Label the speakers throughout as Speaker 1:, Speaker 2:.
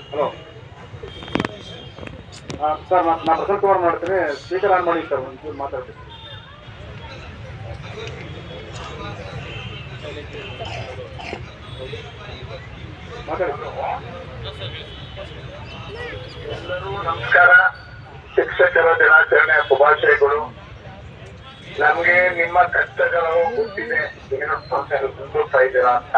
Speaker 1: hello sir ನಾನು ನಾನು ಪ್ರಸನ್ನ ಕುಮಾರ್ ಮಾಡ್ತೀನಿ ಸ್ಪೀಕರ್ ಆನ್ ಮಾಡಿ ಸರ್ ಒಂಚೂರು ಮಾತಾಡ್ತೀನಿ ಮಾತಾಡಿ
Speaker 2: ಎಲ್ಲರೂ ನಮಸ್ಕಾರ ಶಿಕ್ಷಕರ ದಿನಾಚರಣೆ ಶುಭಾಶಯಗಳು ನಮ್ಗೆ ನಿಮ್ಮ ಕಷ್ಟಗಳು ಗೊತ್ತಿದೆ ಏನು ತೊಂದರೆ ಅನುಭವಿಸ್ತಾ ಇದ್ದೀರಾ ಅಂತ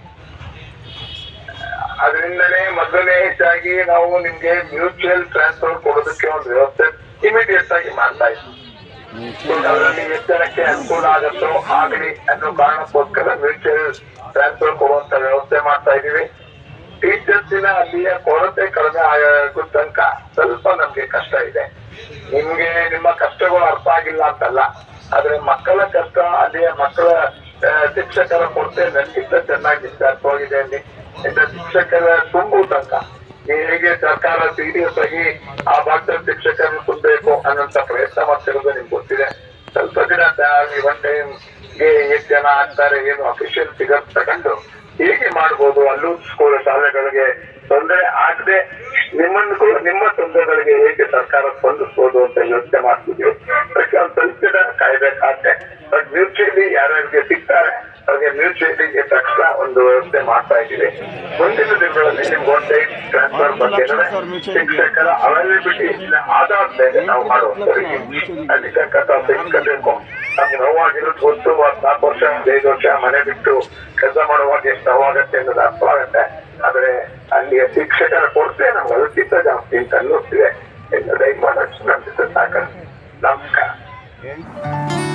Speaker 2: ಅದರಿಂದಲೇ ಮೊದಲನೇ ಹೆಚ್ಚಾಗಿ ನಾವು ನಿಮ್ಗೆ ಮ್ಯೂಚುವಲ್ ಟ್ರಾನ್ಸ್ಫರ್ ಕೊಡೋದಕ್ಕೆ ಒಂದು ವ್ಯವಸ್ಥೆ ಇಮಿಡಿಯೇಟ್ ಆಗಿ ಮಾಡ್ತಾ ಇದ್ವಿ ಅದರಲ್ಲಿ ಎಷ್ಟು ಜನಕ್ಕೆ ಅನುಕೂಲ ಆಗುತ್ತೋ ಆಗಲಿ ಅನ್ನೋ ಕಾರಣಕ್ಕೋಸ್ಕರ ಮ್ಯೂಚುವಲ್ ಟ್ರಾನ್ಸ್ಫರ್ ಕೊಡುವಂತ ವ್ಯವಸ್ಥೆ ಮಾಡ್ತಾ ಇದೀವಿ ಟೀಚರ್ಸಿನ ಅಲ್ಲಿಯ ಕೊರತೆ ಕಡಿಮೆ ಆಗೋ ತನಕ ಸ್ವಲ್ಪ ನಮ್ಗೆ ಕಷ್ಟ ಇದೆ ನಿಮ್ಗೆ ನಿಮ್ಮ ಕಷ್ಟಗಳು ಅರ್ಥ ಆಗಿಲ್ಲ ಅಂತಲ್ಲ ಆದ್ರೆ ಮಕ್ಕಳ ಕಷ್ಟ ಅಲ್ಲಿಯ ಮಕ್ಕಳ ಆ, ಶಿಕ್ಷಕರ ಕೊರತೆ ನನಗಿಂತ ಚೆನ್ನಾಗಿ ಅರ್ಥವಾಗಿದೆ ಅಲ್ಲಿ ಇಂಥ ಶಿಕ್ಷಕರ ತುಂಬು ತನಕ ಹೇಗೆ ಸರ್ಕಾರ ಸೀರಿಯಸ್ ಆಗಿ ಆ ಭಾಗದ ಶಿಕ್ಷಕರನ್ನು ತುಂಬಬೇಕು ಅನ್ನೋಂತ ಪ್ರಯತ್ನ ಮಾಡ್ತಿರೋದು ನಿಮ್ಗೆ ಗೊತ್ತಿದೆ ಸ್ವಲ್ಪ ದಿನ ಒನ್ ಟೈಮ್ಗೆ ಎಷ್ಟು ಜನ ಆಗ್ತಾರೆ ಏನು ಅಫಿಷಿಯಲ್ ಫಿಗರ್ ತಗೊಂಡು ಹೇಗೆ ಮಾಡ್ಬೋದು ಅಲ್ಲೂ ಸ್ಕೂಲ್ ಶಾಲೆಗಳಿಗೆ ತೊಂದರೆ ಆಗದೆ ನಿಮ್ಮನ್ನು ಕೂಡ ನಿಮ್ಮ ತೊಂದರೆಗಳಿಗೆ ಹೇಗೆ ಸರ್ಕಾರ ಸ್ಪಂದಿಸ್ಬೋದು ಅಂತ ಯೋಚನೆ ಮಾಡ್ತಿದ್ವಿ ಅದಕ್ಕೆ ಒಂದು ಸ್ವಲ್ಪ ದಿನ ಕಾಯ್ಬೇಕಾದ್ರೆ ಬಟ್ ಮ್ಯೂಚುವಲಿ ಯಾರ್ಯಾರಿಗೆ ಸಿಗ್ತಾರೆ ಅವ್ರಿಗೆ ಮ್ಯೂಚುವಲಿ ತಕ್ಷಣ ಒಂದು ವ್ಯವಸ್ಥೆ ಮಾಡ್ತಾ ಇದ್ದೀವಿ ಮುಂದಿನ ದಿನಗಳಲ್ಲಿ ನಿಮ್ಗೆ ಒನ್ ಟೈಮ್ ಟ್ರಾನ್ಸ್ಫರ್ ಬಗ್ಗೆ ಶಿಕ್ಷಕರ ಅವೈಲಬಿಲಿಟಿ ಆಧಾರದ ಮೇಲೆ ನಾವು ಮಾಡುವಂತವರಿಗೆ ಅಲ್ಲಿ ತನಕ ತಾವು ತೆಗೆದುಕೋಬೇಕು ನಮ್ಗೆ ನೋವಾಗಿರೋದು ಗೊತ್ತು ನಾಲ್ಕು ವರ್ಷ ಐದು ವರ್ಷ ಮನೆ ಬಿಟ್ಟು ಕೆಲಸ ಮಾಡುವಾಗ ಎಷ್ಟು ನೋವಾಗತ್ತೆ ಅನ್ನೋದು ಅರ್ಥ ಆಗುತ್ತೆ ಆದ್ರೆ ಅಲ್ಲಿಯ ಶಿಕ್ಷಕರ ಕೊರತೆ ನಮ್ಗೆ ಅದಕ್ಕಿಂತ ಜಾಸ್ತಿ ಅಂತ ಅನ್ನಿಸ್ತಿದೆ ಎಂದು ದಯಮಾಡಿ ನನ್ನ ಜೊತೆ ಸಾಕು ನಮಸ್ಕಾರ